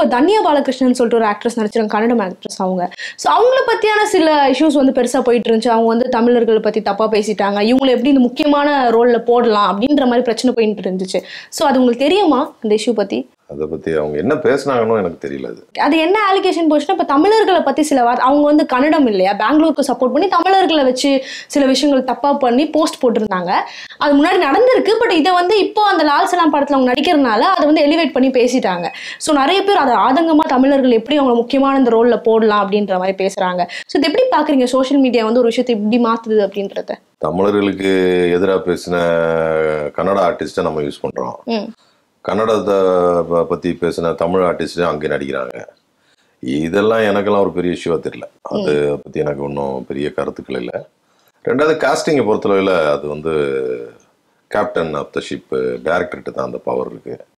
இப்போ தன்யா பாலகிருஷ்ணன் சொல்லிட்டு ஒரு ஆக்ட்ரஸ் நடிச்சிருக்காங்க கன்னடம் ஆக்ட்ரஸ் அவங்க ஸோ அவங்கள பத்தியான சில இஷ்யூஸ் வந்து பெருசா போயிட்டு இருந்துச்சு அவங்க வந்து தமிழர்களை பத்தி தப்பா பேசிட்டாங்க இவங்களை எப்படி இந்த முக்கியமான ரோல்ல போடலாம் அப்படின்ற மாதிரி பிரச்சனை போயிட்டு இருந்துச்சு ஸோ அது உங்களுக்கு தெரியுமா அந்த இஷ்யூ பத்தி அதை பத்தி அவங்க என்ன பேசுனாங்கன்னு எனக்கு தெரியல அது அது என்ன அலிகேஷன் போச்சுன்னா இப்போ தமிழர்களை பத்தி சில வார்த்தை அவங்க வந்து கன்னடம் இல்லையா பெங்களூருக்கு சப்போர்ட் பண்ணி தமிழர்களை வச்சு சில விஷயங்கள் தப்பா பண்ணி போஸ்ட் போட்டிருந்தாங்க அது முன்னாடி நடந்திருக்கு பட் இதை வந்து இப்போ அந்த லால் சலாம் படத்துல அவங்க நடிக்கிறதுனால அதை வந்து எலிவேட் பண்ணி பேசிட்டாங்க ஸோ நிறைய பேர் அதை ஆதங்கமா தமிழர்கள் எப்படி அவங்க முக்கியமான இந்த ரோல்ல போடலாம் அப்படின்ற மாதிரி பேசுறாங்க ஸோ இது எப்படி பாக்குறீங்க சோஷியல் மீடியா வந்து ஒரு விஷயத்தை இப்படி மாத்துது அப்படின்றத தமிழர்களுக்கு எதிராக பேசின கன்னட ஆர்டிஸ்ட்டை நம்ம யூஸ் பண்றோம் ம் கன்னடத்தை ப- பத்தி பேசின தமிழ் ஆர்டிஸ்டும் அங்கே நடிக்கிறாங்க இதெல்லாம் எனக்கெல்லாம் ஒரு பெரிய இஷ்யூவா தெரியல அது பத்தி எனக்கு ஒன்றும் பெரிய கருத்துக்கள் இல்லை ரெண்டாவது காஸ்டிங்கை பொறுத்தளவில் அது வந்து கேப்டன் ஆஃப் த ஷிப் டேரக்டர்கிட்ட தான் அந்த பவர் இருக்கு